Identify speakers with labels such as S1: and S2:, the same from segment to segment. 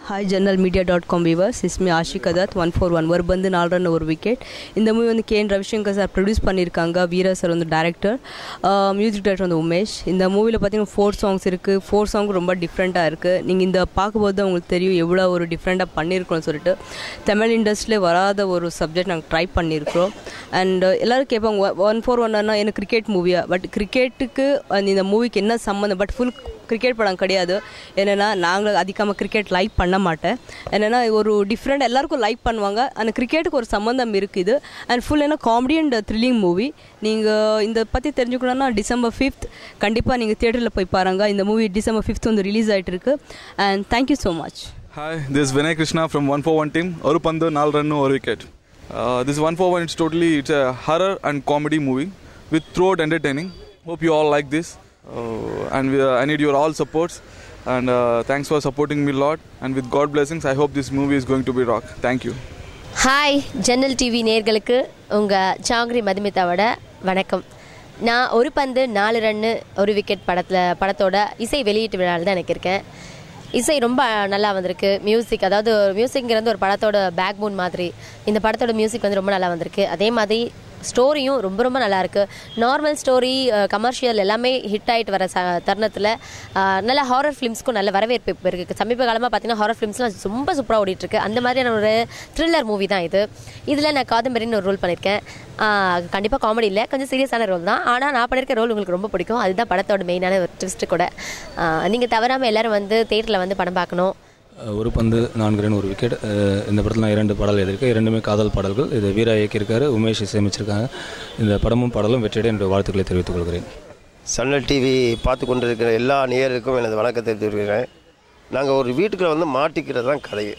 S1: Hi journal media dot com viewers is me Ashik அதாத் one four one ஒரு பந்து நாலு ரன் ஒரு விக்கெட் இந்த மூவி வந்து K N Ravishankar sir produce பண்ணியிருக்காங்க வீரா சார் வந்து டேரக்டர் மியூசிக் டைரக்டர் வந்து உமேஷ் இந்த மூவியில் பார்த்தீங்கன்னா ஃபோர் சாங்ஸ் இருக்குது ஃபோர் சாங் ரொம்ப டிஃப்ரெண்ட்டாக இருக்குது நீங்கள் இந்த பார்க்கும்போது தான் உங்களுக்கு தெரியும் எவ்வளோ ஒரு டிஃப்ரெண்ட்டாக பண்ணியிருக்கோம்னு சொல்லிட்டு தமிழ் இண்டஸ்ட்ரியிலே வராத ஒரு சப்ஜெக்ட் நாங்கள் ட்ரை பண்ணியிருக்கிறோம் அண்ட் எல்லோரும் கேட்பாங்க ஒன் ஃபோர் ஒன்னா எனக்கு கிரிக்கெட் மூவியா பட் கிரிக்கெட்டுக்கு இந்த மூவிக்கு என்ன சம்மந்தம் பட் ஃபுல் கிரிக்கெட் படம் கிடையாது என்னென்னா நாங்கள் அதிகமாக கிரிக்கெட் லைக் பண்ண மாட்டேன் என்னென்னா ஒரு டிஃப்ரெண்ட் எல்லாருக்கும் லைக் பண்ணுவாங்க அந்த கிரிக்கெட்டுக்கு ஒரு சம்மந்தம் இருக்குது அண்ட் ஃபுல் என்ன காமெடி அண்ட் த்ரில்லிங் மூவி நீங்கள் இந்த பற்றி தெரிஞ்சுக்கணுன்னா டிசம்பர் ஃபிஃப்த் கண்டிப்பாக நீங்கள் தியேட்டரில் போய் பாருங்கள் இந்த மூவி டிசம்பர் ஃபிஃப்த் வந்து ரிலீஸ் ஆகிட்டு இருக்கு and thank you so much
S2: Hi, this is Vinay Krishna from 141 team. Oru Pandu, Nal Rannu, Oru Wicket. Uh, this 141, it's totally, it's a horror and comedy movie with throat entertaining. Hope you all like this. Uh, and we, uh, I need your all supports. And uh, thanks for supporting me a lot. And with God blessings, I hope this movie is going to be rock. Thank you.
S3: Hi ஜன்னல் TV நேர்களுக்கு உங்கள் சாங்கிரி மதுமிதாவோட வணக்கம் நான் ஒரு பந்து நாலு run ஒரு wicket படத்தில் படத்தோட இசை வெளியீட்டு விழாவில் தான் எனக்கு இருக்கேன் இசை ரொம்ப நல்லா வந்திருக்கு மியூசிக் அதாவது மியூசிக்ங்கிறது ஒரு படத்தோட பேக் போன் மாதிரி இந்த படத்தோட மியூசிக் வந்து ரொம்ப நல்லா வந்திருக்கு அதே மாதிரி ஸ்டோரியும் ரொம்ப ரொம்ப நல்லா இருக்கு நார்மல் ஸ்டோரி கமர்ஷியல் எல்லாமே ஹிட் ஆகிட்டு வர ச தருணத்தில் நல்ல ஹாரர் ஃபிலிம்ஸ்க்கும் நல்ல வரவேற்பு இப்போ இருக்குது சமீப காலமாக பார்த்தீங்கன்னா ஹாரர் ஃபிலிம்ஸ்லாம் ரொம்ப சூப்பராக ஓடிட்டுருக்கு அந்த மாதிரியான ஒரு த்ரில்லர் மூவி தான் இது இதில் நான் காதம்பரின்னு ஒரு ரோல் பண்ணியிருக்கேன் கண்டிப்பாக காமெடி இல்லை கொஞ்சம் சீரியஸான ரோல் தான் ஆனால் நான் பண்ணியிருக்க ரோல் உங்களுக்கு ரொம்ப பிடிக்கும் அதுதான் படத்தோட மெயினான ஒரு ட்விஸ்ட்டு கூட நீங்கள் தவறாமல் எல்லோரும் வந்து தேட்டரில் வந்து படம் பார்க்கணும்
S4: ஒரு பந்து நான்கு ரன் ஒரு விக்கெட் அஹ் இந்த படத்தில் நான் இரண்டு பாடல் எழுதியிருக்கேன் இரண்டுமே காதல் பாடல்கள் இது வீரா இயக்கியிருக்காரு உமேஷ் இசையமைச்சிருக்காங்க இந்த படமும் பாடலும் வெற்றியடைய என்னுடைய வாழ்த்துக்களை தெரிவித்துக் கொள்கிறேன்
S5: சன்னல் டிவி பார்த்து கொண்டிருக்கிற எல்லா நேயருக்கும் எனது வணக்கத்தை தெரிவிக்கிறேன் நாங்கள் ஒரு வீட்டுக்குள்ள வந்து மாட்டிக்கிறது தான் கதை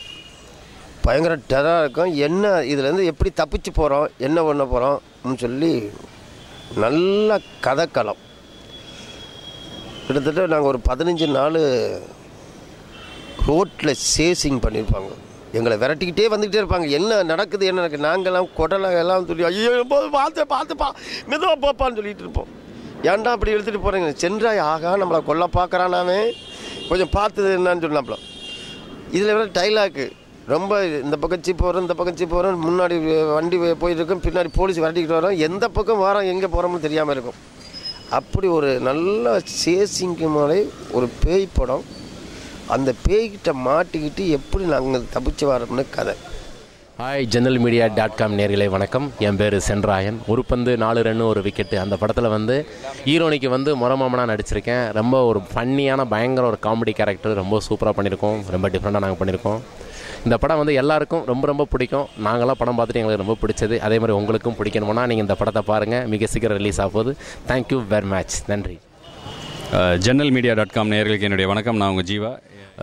S5: பயங்கர டெரராக இருக்கும் என்ன இதுலேருந்து எப்படி தப்பிச்சு போகிறோம் என்ன பண்ண போகிறோம்னு சொல்லி நல்ல கதைக்களம் கிட்டத்தட்ட நாங்கள் ஒரு பதினஞ்சு நாள் ரோட்டில் சேசிங் பண்ணியிருப்பாங்க எங்களை விரட்டிக்கிட்டே வந்துக்கிட்டே இருப்பாங்க என்ன நடக்குது என்ன நடக்குது நாங்கள்லாம் குடலை எல்லாம் சொல்லி ஐயோ போது பார்த்து பார்த்துப்பா மெதுவாக போப்பான்னு சொல்லிட்டு இருப்போம் ஏன்டா அப்படி எடுத்துகிட்டு போகிறீங்க சென்றாய் ஆகா நம்மளை கொல்ல பார்க்குறானாவே கொஞ்சம் பார்த்து என்னன்னு சொன்னாப்புல இதில் வேறு டைலாக்கு ரொம்ப இந்த பக்கம் சீப்பு வரும் இந்த பக்கம் சீப்பு வரும் முன்னாடி வண்டி போயிட்டு இருக்கும் பின்னாடி போலீஸ் விரட்டிக்கிட்டு வரோம் எந்த பக்கம் வரோம் எங்கே போகிறோம்னு தெரியாமல் இருக்கும் அப்படி ஒரு நல்ல சேசிங்கு மாதிரி ஒரு பேய் படம் அந்த பேய்கிட்ட மாட்டிக்கிட்டு எப்படி நாங்கள் தப்பிச்சு வரோம்னு கதை
S6: hi general media dot com நேர்களே வணக்கம் என் பேர் சென்ராயன் ஒரு பந்து நாலு ரன்னு ஒரு விக்கெட்டு அந்த படத்தில் வந்து ஹீரோனிக்கு வந்து முரமாமனாக நடிச்சிருக்கேன் ரொம்ப ஒரு ஃபன்னியான பயங்கர ஒரு காமெடி கேரக்டர் ரொம்ப சூப்பராக பண்ணியிருக்கோம் ரொம்ப டிஃப்ரெண்ட்டாக நாங்கள் பண்ணியிருக்கோம் இந்த படம் வந்து எல்லாருக்கும் ரொம்ப ரொம்ப பிடிக்கும் நாங்களாம் படம் பார்த்துட்டு எங்களுக்கு ரொம்ப பிடிச்சது அதே மாதிரி உங்களுக்கும் பிடிக்கணும்னா நீங்கள் இந்த படத்தை பாருங்கள் மிக சீக்கிரம் ரிலீஸ் ஆகுது தேங்க்யூ வெரி மச் நன்றி
S7: ஜெர்னல் மீடியா டாட் காம் நேயர்களுக்கு என்னுடைய வணக்கம் நான் உங்கள் ஜீவா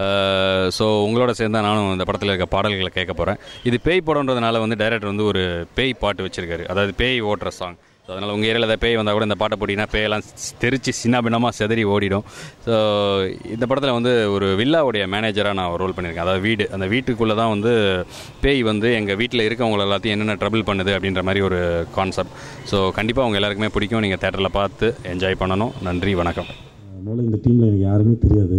S7: ஸோ உங்களோட சேர்ந்து தான் நானும் இந்த படத்தில் இருக்க பாடல்களை கேட்க போகிறேன் இது பேய் படம்ன்றதுனால வந்து டைரக்டர் வந்து ஒரு பேய் பாட்டு வச்சிருக்காரு அதாவது பேய் ஓட்டுற சாங் ஸோ அதனால் உங்கள் ஏரியாவில் ஏதாவது பேய் வந்தால் கூட இந்த பாட்டை போட்டிங்கன்னா பேயெல்லாம் தெரிச்சு சின்ன பின்னமாக செதறி ஓடிடும் ஸோ இந்த படத்தில் வந்து ஒரு வில்லாவுடைய மேனேஜராக நான் ரோல் பண்ணியிருக்கேன் அதாவது வீடு அந்த வீட்டுக்குள்ளே தான் வந்து பேய் வந்து எங்கள் வீட்டில் இருக்கவங்க எல்லாத்தையும் என்னென்ன ட்ரபிள் பண்ணுது அப்படின்ற மாதிரி ஒரு கான்செப்ட் ஸோ கண்டிப்பாக அவங்க எல்லாருக்குமே பிடிக்கும் நீங்கள் தேட்டரில் பார்த்து என்ஜாய் பண்ணணும் நன்றி வணக்கம்
S8: முதல்ல இந்த டீமில் எனக்கு யாருமே தெரியாது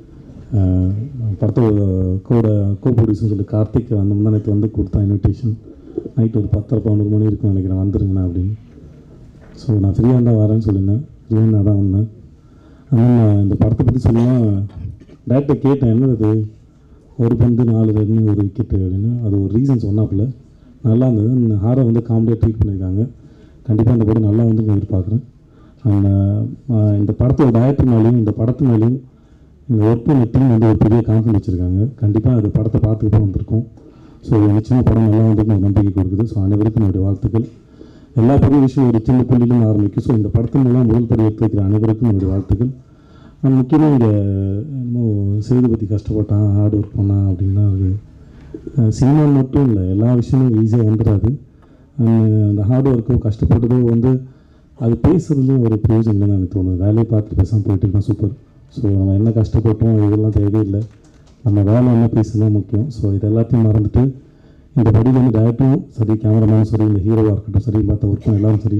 S8: அஹ் படத்தோட கூட கோ ப்ரொடியூசர் சொல்லி கார்த்திக் அந்த முந்தானத்து வந்து கொடுத்தான் இன்விடேஷன் நைட் ஒரு பத்தரை பதினோரு மணி இருக்கும் நினைக்கிறேன் வந்துருங்கண்ணா அப்படின்னு ஸோ நான் ஃப்ரீயாக இருந்தால் வரேன்னு சொல்லியிருந்தேன் ஃப்ரீயாக இருந்தால் தான் வந்தேன் ஆனால் நான் இந்த படத்தை பற்றி சொல்லலாம் டேரக்டர் கேட்டேன் என்ன இது ஒரு பந்து நாலு ரன் ஒரு விக்கெட்டு அப்படின்னு அது ஒரு ரீசன் சொன்னாப்புல நல்லா இருந்தது இந்த ஹாரை வந்து காமெடியாக ட்ரீட் பண்ணியிருக்காங்க கண்டிப்பாக இந்த படம் நல்லா வந்து எதிர்பார்க்குறேன் அந்த ஆஹ் இந்த படத்தோட டேரக்டர் மேலேயும் இந்த படத்து மேலேயும் இந்த ஒர்க் பண்ண டீம் வந்து ஒரு பெரிய கான்ஃபிடன்ஸ் வச்சுருக்காங்க கண்டிப்பாக அந்த படத்தை பார்த்துட்டு தான் வந்திருக்கோம் ஸோ நிச்சயமாக படம் நல்லா வந்து ஒரு நம்பிக்கை கொடுக்குது ஸோ அனைவருக்கும் என்னுடைய வாழ்த்துக்கள் எல்லா பெரிய விஷயம் ஒரு சின்ன புள்ளியிலும் ஆரம்பிக்கும் ஸோ இந்த படத்தின் மூலம் முதல் படி எடுத்து வைக்கிற அனைவருக்கும் என்னுடைய வாழ்த்துக்கள் நான் முக்கியமாக இங்கே என்னமோ சேதுபதி கஷ்டப்பட்டான் ஹார்ட் ஒர்க் பண்ணான் அப்படின்னா அது சினிமா மட்டும் இல்லை எல்லா விஷயமும் ஈஸியாக வந்துடாது அஹ் அந்த ஹார்ட் ஒர்க்கோ கஷ்டப்பட்டதோ வந்து அது பேசுறதுலேயும் ஒரு பிரயோஜனம் இல்லைன்னு எனக்கு தோணுது வேலையை பார்த்துட்டு பேசாமல் போயிட்டு இருந்தால் சூப்பர் ஸோ நம்ம என்ன கஷ்டப்பட்டோம் இதெல்லாம் தேவையில்லை நம்ம வேலை என்ன பேசுறது தான் முக்கியம் ஸோ இது எல்லாத்தையும் மறந்துட்டு இந்த படியில் வந்து டேரக்டரும் சரி கேமராமேனும் சரி இந்த ஹீரோவாக இருக்கட்டும் சரி மற்ற ஒர்க்கும் எல்லாரும் சரி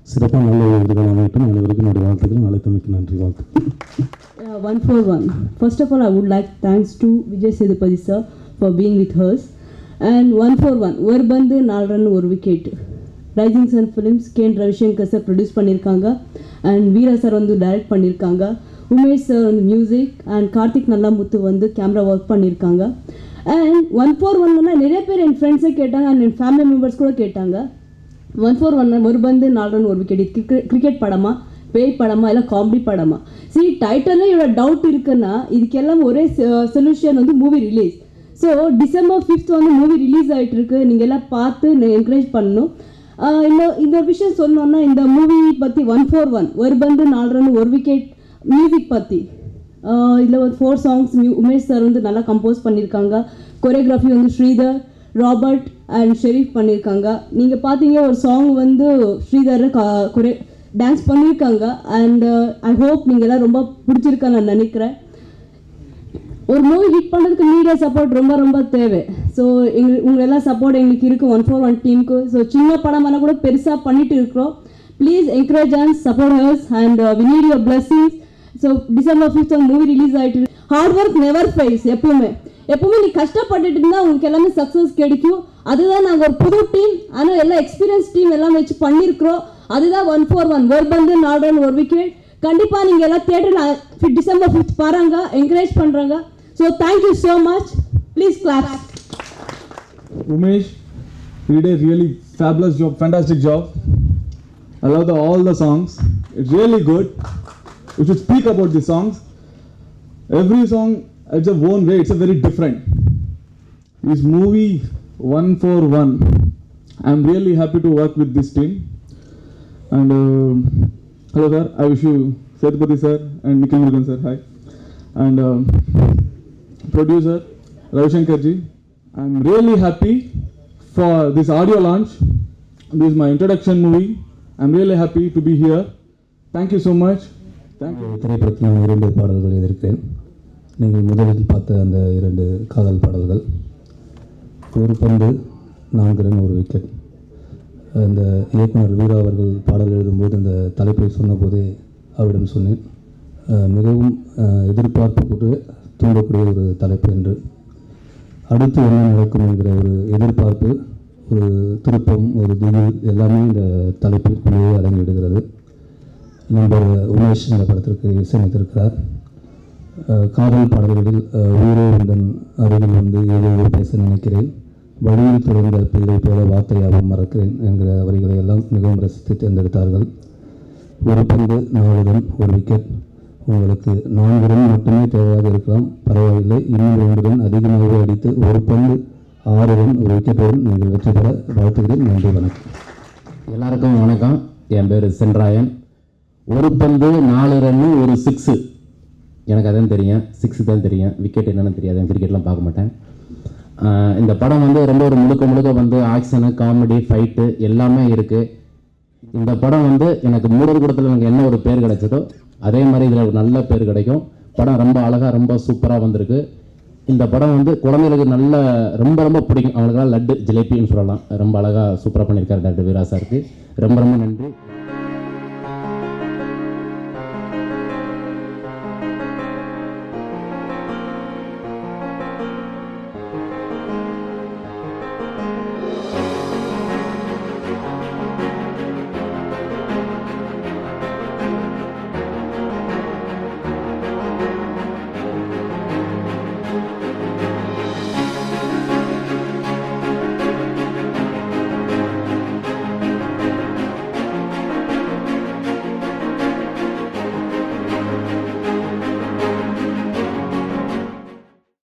S8: சிறப்பாக நல்ல ஒரு எதிர்காலம் அமையட்டும் அனைவருக்கும் என்னுடைய வாழ்த்துக்கள் அழைத்தமைக்கு நன்றி வாழ்த்து
S9: Uh, one for one. First of all, I would like thanks to Vijay Sedupati sir for being with us. And one for one, ஒரு பந்து நாலு ரன் ஒரு விக்கெட் ரைசிங் சன் ஃபிலிம்ஸ் கேன் ரவிசங்கர் சார் ப்ரொடியூஸ் பண்ணியிருக்காங்க அண்ட் வீரா சார் வந்து direct பண்ணியிருக்காங்க Umesh sir வந்து music and Karthik Nallamuthu வந்து கேமரா ஒர்க் பண்ணியிருக்காங்க அண்ட் ஒன் ஃபோர் ஒன்னா நிறைய பேர் என் ஃப்ரெண்ட்ஸே கேட்டாங்க அண்ட் என் ஃபேமிலி மெம்பர்ஸ் கூட கேட்டாங்க ஒன் ஃபோர் ஒன் ஒரு பந்து நாலு ரன் ஒரு விக்கெட் இது கிரிக்கெட் படமா பேய் படமா இல்லை காமெடி படமா சி டைட்டில் இவ்வளோ டவுட் இருக்குன்னா இதுக்கெல்லாம் ஒரே சொல்யூஷன் வந்து movie release so December fifth வந்து மூவி ரிலீஸ் ஆகிட்டு இருக்கு நீங்கள் எல்லாம் பார்த்து என்கரேஜ் பண்ணணும் ஆஹ் இன்னும் இந்த ஒரு விஷயம் சொல்லணும்னா இந்த மூவி பற்றி ஒன் ஃபோர் ஒன் ஒரு பந்து நாலு ரன் ஒரு விக்கெட் மியூசிக் பற்றி இதில் ஒரு ஃபோர் சாங்ஸ் உமேஷ் சார் வந்து நல்லா கம்போஸ் பண்ணியிருக்காங்க கொரியோகிராஃபி வந்து ஸ்ரீதர் ராபர்ட் அண்ட் ஷெரீஃப் பண்ணியிருக்காங்க நீங்கள் பார்த்தீங்க ஒரு சாங் வந்து ஸ்ரீதர் கொரே டான்ஸ் பண்ணியிருக்காங்க அண்ட் ஐ ஹோப் நீங்கள் எல்லாம் ரொம்ப பிடிச்சிருக்கா நான் நினைக்கிறேன் ஒரு மூவி ஹிட் பண்ணுறதுக்கு மீடியா சப்போர்ட் ரொம்ப ரொம்ப தேவை ஸோ எங்களுக்கு உங்கள் எல்லாம் சப்போர்ட் எங்களுக்கு இருக்குது ஒன் ஃபோர் ஒன் டீமுக்கு ஸோ சின்ன படமான கூட பெருசாக பண்ணிட்டு இருக்கிறோம் please encourage and support us and we need your blessings so December fifth movie release ஆகிட்டு ஹார்ட் ஒர்க் நெவர் ஃபைஸ் எப்பவுமே எப்பவுமே நீ கஷ்டப்பட்டுட்டு இருந்தால் உங்களுக்கு எல்லாமே சக்ஸஸ் கிடைக்கும் அதுதான் நாங்கள் ஒரு புது டீம் ஆனால் எல்லாம் எக்ஸ்பீரியன்ஸ் டீம் எல்லாம் வச்சு பண்ணியிருக்கிறோம் அதுதான் ஒன் ஃபோர் ஒன் ஒரு பந்து நாலு ரன் ஒரு விக்கெட் கண்டிப்பாக நீங்கள் எல்லாம் தேட்டரில் டிசம்பர் ஃபிஃப்த் பாருங்க என்கரேஜ் பண்ணுறாங்க so thank you so much please clap
S10: Umesh, you did a really fabulous job, fantastic job. I love the, all the songs. It's really good. We should speak about the songs. Every song, it's a own way. It's a very different. This movie one for one. I'm really happy to work with this team. And um hello sir, I wish you Setupati sir and Nikhil Murugan sir. Hi. And um, producer Ravishankar ji. I'm really happy for this audio launch. This is my introduction movie. I'm really happy to be here. Thank you so much. Thank you.
S8: திரைப்படத்தில் நான் இரண்டு பாடல்கள் எழுதியிருக்கிறேன் நீங்கள் முதலில் பார்த்த அந்த இரண்டு காதல் பாடல்கள் ஒரு பந்து நான்கு ரன் ஒரு விக்கெட் இந்த இயக்குனர் வீரா அவர்கள் பாடல் எழுதும்போது இந்த தலைப்பை சொன்னபோதே அவரிடம் சொன்னேன் அஹ் மிகவும் அஹ் எதிர்பார்ப்புக்கு தூண்டக்கூடிய ஒரு தலைப்பு என்று அடுத்து என்ன நடக்கும் என்கிற ஒரு எதிர்பார்ப்பு ஒரு திருப்பம் ஒரு திகில் எல்லாமே இந்த தலைப்பிற்குள்ளேயே அடங்கிவிடுகிறது நண்பர் உமேஷ் இந்த படத்திற்கு இசையமைத்திருக்கிறார் அஹ் காதல் பாடல்களில் அஹ் உயிரே உந்தன் அருகில் வந்து ஏதோ ஏதோ பேச நினைக்கிறேன் வழியில் துறைந்த பிள்ளை போல வார்த்தையாகவும் மறக்கிறேன் என்கிற வரிகளை எல்லாம் மிகவும் ரசித்து தேர்ந்தெடுத்தார்கள் ஒரு பந்து நாலு ரன் ஒரு விக்கெட் உங்களுக்கு நான்கு ரன் மட்டுமே தேவையாக இருக்கலாம் பரவாயில்லை இன்னும் ரெண்டு ரன் அதிகமாக அடித்து ஒரு பந்து ஆறு ரன் ஒரு விக்கெட்டுடன் நீங்கள் வெற்றி பெற வாழ்த்துகிறேன் நன்றி வணக்கம்
S6: எல்லாருக்கும் வணக்கம் என் பேர் சென்ராயன் ஒரு பந்து நாலு ரன்னு ஒரு சிக்ஸு எனக்கு அதான் தெரியும் சிக்ஸு தான் தெரியும் விக்கெட் என்னன்னு தெரியாது கிரிக்கெட்லாம் பார்க்க மாட்டேன் ஆஹ் இந்த படம் வந்து ரொம்ப ஒரு முழுக்க முழுக்க வந்து ஆக்ஷனு காமெடி ஃபைட்டு எல்லாமே இருக்குது இந்த படம் வந்து எனக்கு மூடர் கூடத்தில் எனக்கு என்ன ஒரு பேர் கிடைச்சதோ அதே மாதிரி இதில் ஒரு நல்ல பேர் கிடைக்கும் படம் ரொம்ப அழகாக ரொம்ப சூப்பராக வந்திருக்கு இந்த படம் வந்து குழந்தைகளுக்கு நல்ல ரொம்ப ரொம்ப பிடிக்கும் அவங்களுக்கெல்லாம் லட்டு ஜிலேபின்னு சொல்லலாம் ரொம்ப அழகாக சூப்பராக பண்ணியிருக்காரு டாக்டர் வீரா சாருக்கு ரொம்ப ரொம்ப நன்றி